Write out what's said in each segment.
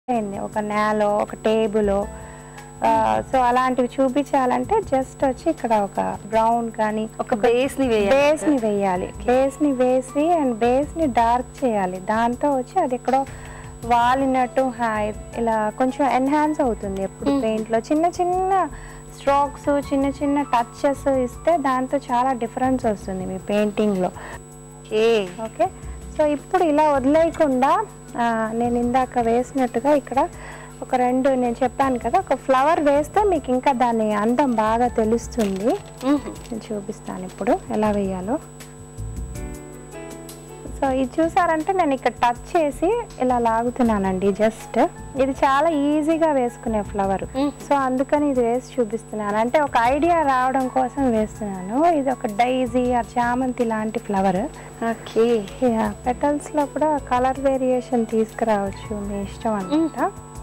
అయింది ఒక నేలో ఒక టేబుల్ సో అలాంటివి చూపించాలంటే జస్ట్ వచ్చి ఇక్కడ ఒక బ్రౌన్ కానీ ఒక బేస్ ని వేయాలి బేస్ ని వేయాలి బేస్ ని వేసి అండ్ బేస్ ని డార్క్ చేయాలి దాంతో వచ్చి అది ఎక్కడో వాలినట్టు హై- ఇలా కొంచెం ఎన్హాన్స్ అవుతుంది ఎప్పుడు పెయింట్ లో చిన్న చిన్న స్ట్రోక్స్ చిన్న చిన్న టచెస్ ఇస్తే దాంతో చాలా డిఫరెన్స్ వస్తుంది మీ పెయింటింగ్ లో ఓకే ఓకే సో ఇప్పుడు ఇలా వదిలేయకుండా ఆ, నేను ఇందాక వేసినట్టుగా ఇక్కడ ఒక రెండు నేను చెప్పాను కదా ఒక ఫ్లవర్ వేస్తే మీకు ఇంకా దాని అందం బాగా తెలుస్తుంది నేను చూపిస్తాను ఇప్పుడు ఎలా వేయాలో సో ఇది చూసారంటే నేను ఇక్కడ టచ్ చేసి ఇలా లాగుతున్నానండి జస్ట్ ఇది చాలా ఈజీగా వేసుకునే ఫ్లవర్ సో అందుకని ఇది వేసి చూపిస్తున్నాను అంటే ఒక ఐడియా రావడం కోసం వేస్తున్నాను ఇది ఒక డైజీ ఆ చామంతి లాంటి ఫ్లవర్ ఓకే పెటల్స్ లో కూడా కలర్ వేరియేషన్ తీసుకురావచ్చు మీ ఇష్టం అనమాట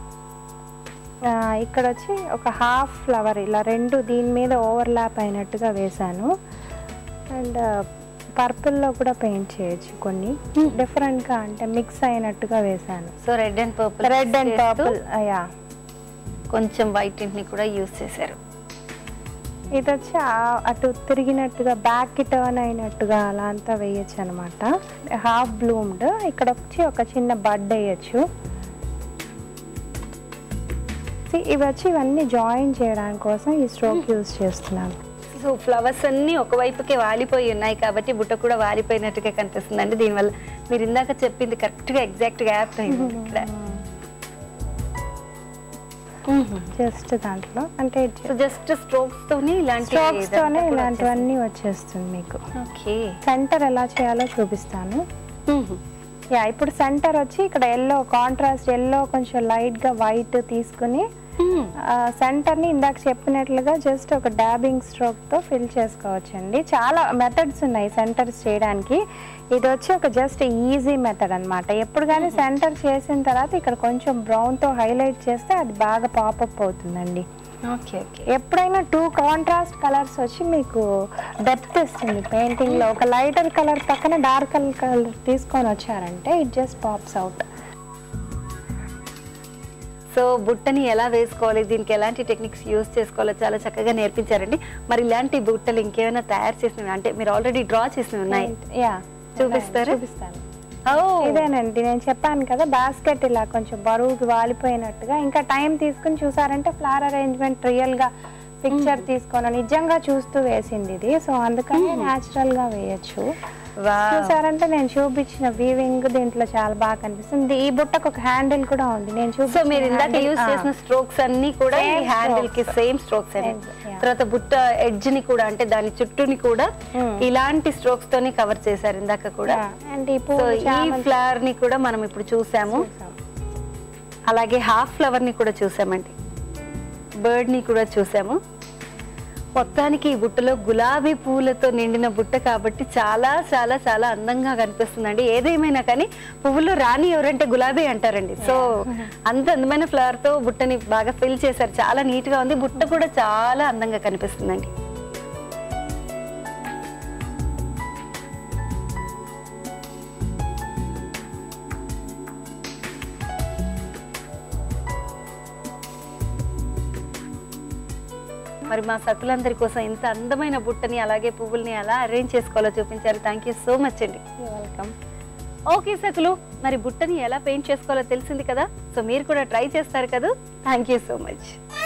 ఇక్కడ వచ్చి ఒక హాఫ్ ఫ్లవర్ ఇలా రెండు దీని మీద ఓవర్లాప్ అయినట్టుగా వేశాను అండ్ పర్పుల్లో కూడా పెయింట్ చేయొచ్చు కొన్ని డిఫరెంట్గా అంటే మిక్స్ అయినట్టుగా వేశాను so red and purple red and purple yeah కొంచెం వైట్ ని కూడా యూస్ చేశారు ఇది వచ్చి ఆ- అటు తిరిగినట్టుగా బ్యాక్ కి టర్న్ అయినట్టుగా అలా అంతా వేయచ్చు అనమాట హాఫ్ బ్లూమ్డ్ ఇక్కడ వచ్చి ఒక చిన్న బడ్ వేయచ్చు See, ఇవి వచ్చి ఇవన్నీ జాయిన్ చేయడానికి కోసం ఈ స్ట్రోక్ యూజ్ చేస్తున్నాను సో ఫ్లవర్స్ అన్ని ఒకవైపుకే వాలిపోయి ఉన్నాయి కాబట్టి బుట్ట కూడా వాలిపోయినట్టుగా కనిపిస్తుంది అండి దీనివల్ల మీరు ఇందాక చెప్పింది కరెక్ట్ గా ఎగ్జాక్ట్ గా యాప్ అయింది ఇక్కడ జస్ట్ దాంట్లో అంటే సో జస్ట్ స్ట్రోక్స్ తోనే ఇలాంటి స్ట్రోక్స్ తోనే ఇలాంటివన్నీ వచ్చేస్తుంది మీకు ఓకే సెంటర్ ఎలా చేయాలో చూపిస్తాను యా ఇప్పుడు సెంటర్ వచ్చి ఇక్కడ ఎల్లో కాంట్రాస్ట్ ఎల్లో కొంచెం లైట్ గా వైట్ తీసుకుని సెంటర్ ని ఇందాక చెప్పినట్లుగా జస్ట్ ఒక డాబింగ్ స్ట్రోక్ తో ఫిల్ చేసుకోవచ్చండి చాలా మెథడ్స్ ఉన్నాయి సెంటర్స్ చేయడానికి ఇది వచ్చి ఒక జస్ట్ ఈజీ మెథడ్ అన్నమాట ఎప్పుడు కానీ సెంటర్ చేసిన తర్వాత ఇక్కడ కొంచెం బ్రౌన్ తో హైలైట్ చేస్తే అది బాగా పాపప్ అవుతుందండి ఓకే ఓకే ఎప్పుడైనా టూ కాంట్రాస్ట్ కలర్స్ వచ్చి మీకు డెప్త్ ఇస్తుంది పెయింటింగ్ లో ఒక లైటర్ కలర్ పక్కన డార్క్ కలర్ తీసుకొని వచ్చారంటే it just pops out so బుట్టని ఎలా వేసుకోవాలి దీనికి ఎలాంటి టెక్నిక్స్ యూస్ చేసుకోవాలో చాలా చక్కగా నేర్పించారండి మరి ఇలాంటి బుట్టలు ఇంకేమైనా తయారు చేసినవి అంటే మీరు ఆల్రెడీ డ్రా చేసినవి ఉన్నాయి యా చూపిస్తారా? చూపిస్తాను ఓ ఇదేనండి నేను చెప్పాను కదా బాస్కెట్ ఇలా కొంచెం బరువుకి వాలిపోయినట్టుగా ఇంకా టైం తీసుకుని చూసారంటే ఫ్లవర్ అరేంజ్మెంట్ రియల్ గా పిక్చర్ తీసుకొని నిజంగా చూస్తూ వేసింది ఇది సో అందుకని న్యాచురల్ గా వేయచ్చు వావ్. చూసారంటే నేను చూపించిన వీవింగ్ దీంట్లో చాలా బాగా కనిపిస్తుంది ఈ బుట్టకు ఒక హ్యాండిల్ కూడా ఉంది నేను సో చూపించిన మీరు ఇందాక handle- యూజ్ ఆ. చేసిన స్ట్రోక్స్ అన్ని కూడా ఈ Same హ్యాండిల్ కి strokes. Same strokes Same, yeah. తర్వాత బుట్ట ఎడ్జ్ ని కూడా అంటే దాని చుట్టూని కూడా Hmm. ఇలాంటి స్ట్రోక్స్ తోని కవర్ చేశారు ఇందాక కూడా అండ్ ఈ సో పువ్వు ఈ చామంతి ఫ్లవర్ ని కూడా మనం ఇప్పుడు చూసాము చూసాం. అలాగే హాఫ్ ఫ్లవర్ ని కూడా చూసామండి బర్డ్ ని కూడా చూసాము మొత్తానికి ఈ బుట్టలో గులాబీ పూలతో నిండిన బుట్ట కాబట్టి చాలా చాలా చాలా అందంగా కనిపిస్తుందండి ఏదేమైనా కానీ పువ్వులో రాణి ఎవరంటే గులాబీ అంటారండి సో అంత అందమైన ఫ్లవర్ తో బుట్టని బాగా ఫిల్ చేశారు చాలా నీట్ గా ఉంది బుట్ట కూడా చాలా అందంగా కనిపిస్తుందండి మరి మా సతులందరి కోసం ఇంత అందమైన బుట్టని అలాగే పువ్వుల్ని ఎలా అరేంజ్ చేసుకోవాలో చూపించారు థ్యాంక్ యూ సో మచ్ అండి You're welcome. ఓకే సకులు మరి బుట్టని ఎలా పెయింట్ చేసుకోవాలో తెలిసింది కదా సో మీరు కూడా ట్రై చేస్తారు కదా థ్యాంక్ యూ సో మచ్